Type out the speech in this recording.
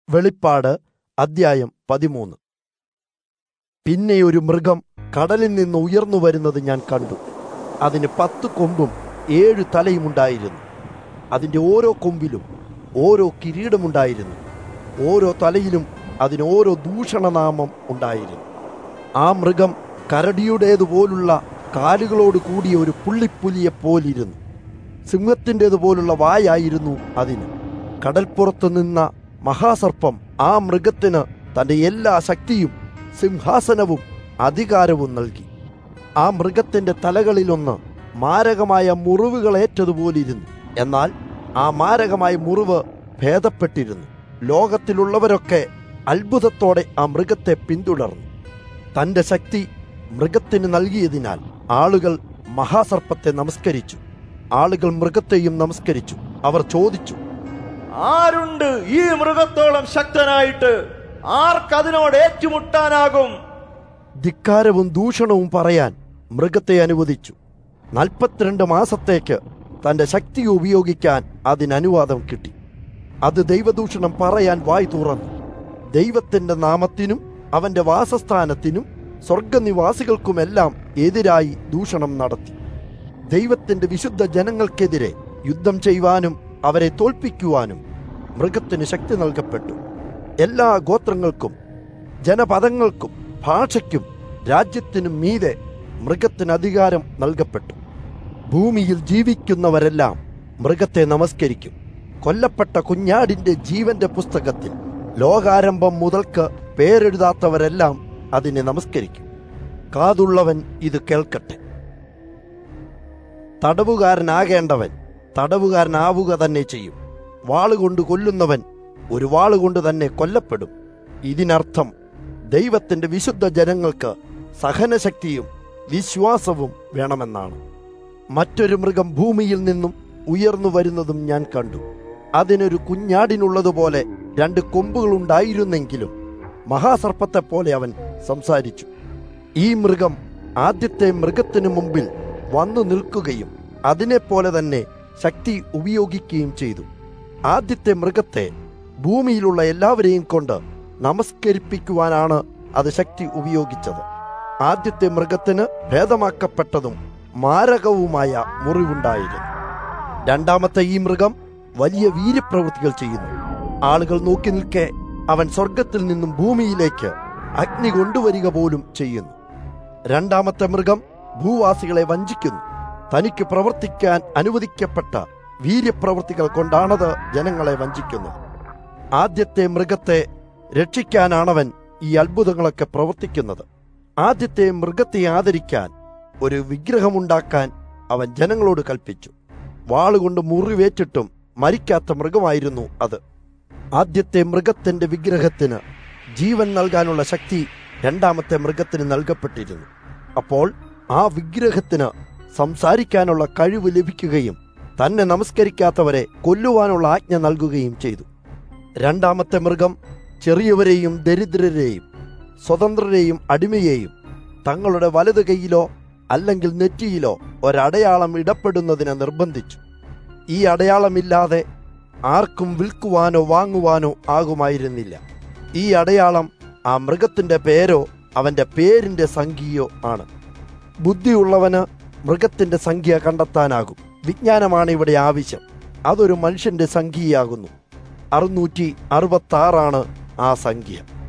വെളിപ്പാട് അദ്ധ്യായം പതിമൂന്ന് പിന്നെ ഒരു മൃഗം കടലിൽ നിന്ന് ഉയർന്നു വരുന്നത് ഞാൻ കണ്ടു അതിന് പത്ത് കൊമ്പും ഏഴു തലയും ഉണ്ടായിരുന്നു അതിൻ്റെ ഓരോ കൊമ്പിലും ഓരോ കിരീടമുണ്ടായിരുന്നു ഓരോ തലയിലും അതിന് ഓരോ ദൂഷണനാമം ഉണ്ടായിരുന്നു ആ മൃഗം കരടിയുടേതുപോലുള്ള കാലുകളോട് കൂടിയ ഒരു പുള്ളിപ്പുലിയെ പോലിരുന്നു സിംഹത്തിൻ്റെതുപോലുള്ള വായായിരുന്നു അതിന് കടൽപ്പുറത്ത് നിന്ന മഹാസർപ്പം ആ മൃഗത്തിന് തന്റെ എല്ലാ ശക്തിയും സിംഹാസനവും അധികാരവും നൽകി ആ മൃഗത്തിന്റെ തലകളിലൊന്ന് മാരകമായ മുറിവുകളേറ്റതുപോലിരുന്നു എന്നാൽ ആ മാരകമായ മുറിവ് ഭേദപ്പെട്ടിരുന്നു ലോകത്തിലുള്ളവരൊക്കെ അത്ഭുതത്തോടെ ആ മൃഗത്തെ പിന്തുടർന്നു തന്റെ ശക്തി മൃഗത്തിന് നൽകിയതിനാൽ ആളുകൾ മഹാസർപ്പത്തെ നമസ്കരിച്ചു ആളുകൾ മൃഗത്തെയും നമസ്കരിച്ചു അവർ ചോദിച്ചു ആരുണ്ട് ഈ മൃഗത്തോളം ശക്തനായിട്ട് ആർക്കതിനോട് ഏറ്റുമുട്ടാനാകും ധിക്കാരവും ദൂഷണവും പറയാൻ മൃഗത്തെ അനുവദിച്ചു നാൽപ്പത്തിരണ്ട് മാസത്തേക്ക് തന്റെ ശക്തി ഉപയോഗിക്കാൻ അതിന് അനുവാദം കിട്ടി അത് ദൈവദൂഷണം പറയാൻ വായി തുറന്നു ദൈവത്തിന്റെ നാമത്തിനും അവന്റെ വാസസ്ഥാനത്തിനും സ്വർഗനിവാസികൾക്കുമെല്ലാം എതിരായി ദൂഷണം നടത്തി ദൈവത്തിന്റെ വിശുദ്ധ ജനങ്ങൾക്കെതിരെ യുദ്ധം ചെയ്യുവാനും അവരെ തോൽപ്പിക്കുവാനും മൃഗത്തിന് ശക്തി നൽകപ്പെട്ടു എല്ലാ ഗോത്രങ്ങൾക്കും ജനപദങ്ങൾക്കും ഭാഷയ്ക്കും രാജ്യത്തിനും മീതെ മൃഗത്തിന് അധികാരം നൽകപ്പെട്ടു ഭൂമിയിൽ ജീവിക്കുന്നവരെല്ലാം മൃഗത്തെ നമസ്കരിക്കും കൊല്ലപ്പെട്ട കുഞ്ഞാടിന്റെ ജീവന്റെ പുസ്തകത്തിൽ ലോകാരംഭം മുതൽക്ക് പേരെഴുതാത്തവരെല്ലാം അതിനെ നമസ്കരിക്കും കാതുള്ളവൻ ഇത് കേൾക്കട്ടെ തടവുകാരനാകേണ്ടവൻ തടവുകാരനാവുക തന്നെ ചെയ്യും വാളുകൊണ്ട് കൊല്ലുന്നവൻ ഒരു വാളുകൊണ്ട് തന്നെ കൊല്ലപ്പെടും ഇതിനർത്ഥം ദൈവത്തിന്റെ വിശുദ്ധ ജനങ്ങൾക്ക് സഹനശക്തിയും വിശ്വാസവും വേണമെന്നാണ് മറ്റൊരു മൃഗം ഭൂമിയിൽ നിന്നും ഉയർന്നു വരുന്നതും ഞാൻ കണ്ടു അതിനൊരു കുഞ്ഞാടിനുള്ളതുപോലെ രണ്ട് കൊമ്പുകളുണ്ടായിരുന്നെങ്കിലും മഹാസർപ്പത്തെ പോലെ അവൻ സംസാരിച്ചു ഈ മൃഗം ആദ്യത്തെ മൃഗത്തിനു മുമ്പിൽ വന്നു നിൽക്കുകയും അതിനെപ്പോലെ തന്നെ ശക്തി ഉപയോഗിക്കുകയും ചെയ്തു ആദ്യത്തെ മൃഗത്തെ ഭൂമിയിലുള്ള എല്ലാവരെയും കൊണ്ട് നമസ്കരിപ്പിക്കുവാനാണ് അത് ശക്തി ഉപയോഗിച്ചത് ആദ്യത്തെ മൃഗത്തിന് ഭേദമാക്കപ്പെട്ടതും മാരകവുമായ മുറിവുണ്ടായിരുന്നു രണ്ടാമത്തെ ഈ മൃഗം വലിയ വീര്യപ്രവൃത്തികൾ ചെയ്യുന്നു ആളുകൾ നോക്കി നിൽക്കെ അവൻ സ്വർഗത്തിൽ നിന്നും ഭൂമിയിലേക്ക് അഗ്നി കൊണ്ടുവരിക പോലും ചെയ്യുന്നു രണ്ടാമത്തെ മൃഗം ഭൂവാസികളെ വഞ്ചിക്കുന്നു തനിക്ക് പ്രവർത്തിക്കാൻ അനുവദിക്കപ്പെട്ട വീര്യപ്രവൃത്തികൾ കൊണ്ടാണത് ജനങ്ങളെ വഞ്ചിക്കുന്നത് ആദ്യത്തെ മൃഗത്തെ രക്ഷിക്കാനാണവൻ ഈ അത്ഭുതങ്ങളൊക്കെ പ്രവർത്തിക്കുന്നത് ആദ്യത്തെ മൃഗത്തെ ആദരിക്കാൻ ഒരു വിഗ്രഹമുണ്ടാക്കാൻ അവൻ ജനങ്ങളോട് കൽപ്പിച്ചു വാളുകൊണ്ട് മുറിവേറ്റിട്ടും മരിക്കാത്ത മൃഗമായിരുന്നു അത് ആദ്യത്തെ മൃഗത്തിന്റെ വിഗ്രഹത്തിന് ജീവൻ നൽകാനുള്ള ശക്തി രണ്ടാമത്തെ മൃഗത്തിന് നൽകപ്പെട്ടിരുന്നു അപ്പോൾ ആ വിഗ്രഹത്തിന് സംസാരിക്കാനുള്ള കഴിവ് ലഭിക്കുകയും തന്നെ നമസ്കരിക്കാത്തവരെ കൊല്ലുവാനുള്ള ആജ്ഞ നൽകുകയും ചെയ്തു രണ്ടാമത്തെ മൃഗം ചെറിയവരെയും ദരിദ്രരെയും സ്വതന്ത്രരെയും അടിമയെയും തങ്ങളുടെ വലതു കൈയിലോ അല്ലെങ്കിൽ നെറ്റിയിലോ ഒരടയാളം ഇടപെടുന്നതിന് നിർബന്ധിച്ചു ഈ അടയാളമില്ലാതെ ആർക്കും വിൽക്കുവാനോ വാങ്ങുവാനോ ആകുമായിരുന്നില്ല ഈ അടയാളം ആ മൃഗത്തിന്റെ പേരോ അവന്റെ പേരിന്റെ സംഖ്യയോ ആണ് ബുദ്ധിയുള്ളവന് മൃഗത്തിന്റെ സംഖ്യ കണ്ടെത്താനാകും വിജ്ഞാനമാണ് ഇവിടെ ആവശ്യം അതൊരു മനുഷ്യന്റെ സംഖ്യയാകുന്നു അറുന്നൂറ്റി അറുപത്തി ആറാണ് ആ സംഖ്യ